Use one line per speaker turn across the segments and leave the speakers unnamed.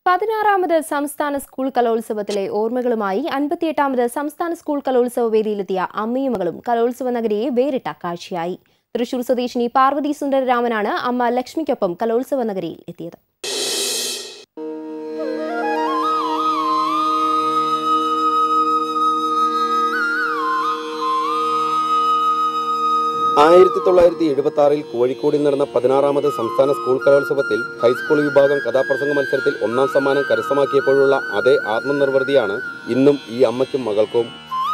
പതിനാറാമത് സംസ്ഥാന സ്കൂൾ കലോത്സവത്തിലെ ഓർമ്മകളുമായി അൻപത്തിയെട്ടാമത് സംസ്ഥാന സ്കൂൾ കലോത്സവ വേദിയിലെത്തിയ അമ്മയും മകളും കലോത്സവ നഗരിയെ വേറിട്ട കാഴ്ചയായി തൃശൂർ സ്വദേശിനി പാർവതി സുന്ദരരാമനാണ് അമ്മ ലക്ഷ്മിക്കൊപ്പം കലോത്സവ നഗരിയിൽ എത്തിയത്
ആയിരത്തി തൊള്ളായിരത്തി എഴുപത്തി ആറിൽ കോഴിക്കോടിൽ നടന്ന പതിനാറാമത് സംസ്ഥാന സ്കൂൾ കലോത്സവത്തിൽ ഹൈസ്കൂൾ വിഭാഗം കഥാപ്രസംഗ മത്സരത്തിൽ ഒന്നാം സമ്മാനം കരസ്ഥമാക്കിയപ്പോഴുള്ള അതേ ആത്മനിർവൃതിയാണ് ഇന്നും ഈ അമ്മയ്ക്കും മകൾക്കും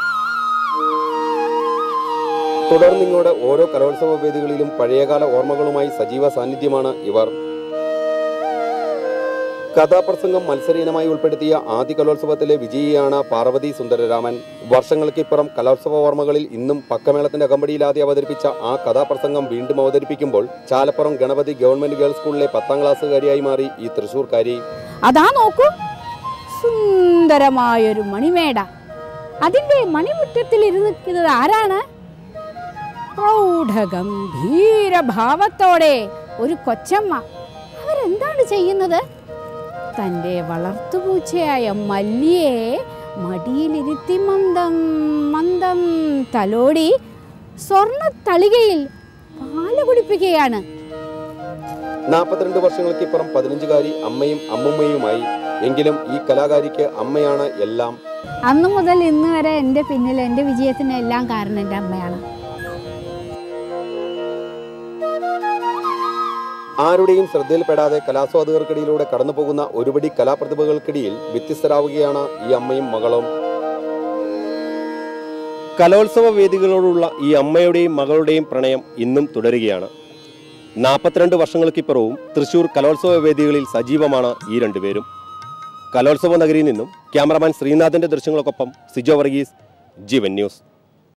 തുടർന്നിങ്ങോടെ ഓരോ കലോത്സവ വേദികളിലും പഴയകാല ഓർമ്മകളുമായി സജീവ സാന്നിധ്യമാണ് ഇവർ കഥാപ്രസംഗം മത്സര ഇനമായി ഉൾപ്പെടുത്തിയ ആദ്യ കലോത്സവത്തിലെ വിജയിയാണ് പാർവതി സുന്ദരരാമൻ വർഷങ്ങൾക്കിപ്പുറം കലോത്സവ ഓർമ്മകളിൽ ഇന്നും പക്കമേളത്തിന്റെ അകമ്പടിയിലാതെ അവതരിപ്പിച്ച ആ കഥാപ്രസംഗം വീണ്ടും അവതരിപ്പിക്കുമ്പോൾ ചാലപ്പുറം ഗണപതി ഗവൺമെന്റ് ഗേൾസ് സ്കൂളിലെ പത്താം ക്ലാസ്സുകാരിയായി മാറി ഈ തൃശൂർക്കാരി
അതാ നോക്കൂ സുന്ദരമായൊരു മണിമേട അതിൻ്റെ മണിമുറ്റത്തിൽ ഇരുന്നിരിക്കുന്നത് ആരാണ് പ്രൗഢഗംഭീരഭാവത്തോടെ ഒരു കൊച്ചമ്മ അവരെന്താണ് ചെയ്യുന്നത് തൻ്റെ വളർത്തുപൂച്ചയായ മല്ലിയെ മടിയിലിരുത്തി മന്ദം മന്ദം തലോടി സ്വർണ്ണ തളികയിൽ പാല് കുടിപ്പിക്കുകയാണ്
നാൽപ്പത്തിരണ്ട് വർഷങ്ങൾക്കിപ്പുറം പതിനഞ്ചുകാരി അമ്മയും അമ്മുമ്മയുമായി എങ്കിലും ഈ കലാകാരിക്ക് അമ്മയാണ് എല്ലാം
അന്നു മുതൽ ഇന്ന് വരെ എൻ്റെ പിന്നിൽ എൻ്റെ വിജയത്തിന് എല്ലാം കാരണം എൻ്റെ അമ്മയാണ്
ആരുടെയും ശ്രദ്ധയിൽപ്പെടാതെ കലാസ്വാദകർക്കിടയിലൂടെ കടന്നുപോകുന്ന ഒരുപടി കലാപ്രതിഭകൾക്കിടയിൽ വ്യത്യസ്തരാവുകയാണ് ഈ അമ്മയും മകളും കലോത്സവ വേദികളോടുള്ള ഈ അമ്മയുടെയും മകളുടെയും പ്രണയം ഇന്നും തുടരുകയാണ് നാൽപ്പത്തിരണ്ട് വർഷങ്ങൾക്കിപ്പുറവും തൃശൂർ കലോത്സവ വേദികളിൽ സജീവമാണ് ഈ രണ്ടുപേരും കലോത്സവ നഗരിയിൽ നിന്നും ക്യാമറമാൻ ശ്രീനാഥിന്റെ ദൃശ്യങ്ങൾക്കൊപ്പം സിജോ വർഗീസ് ജീവൻ ന്യൂസ്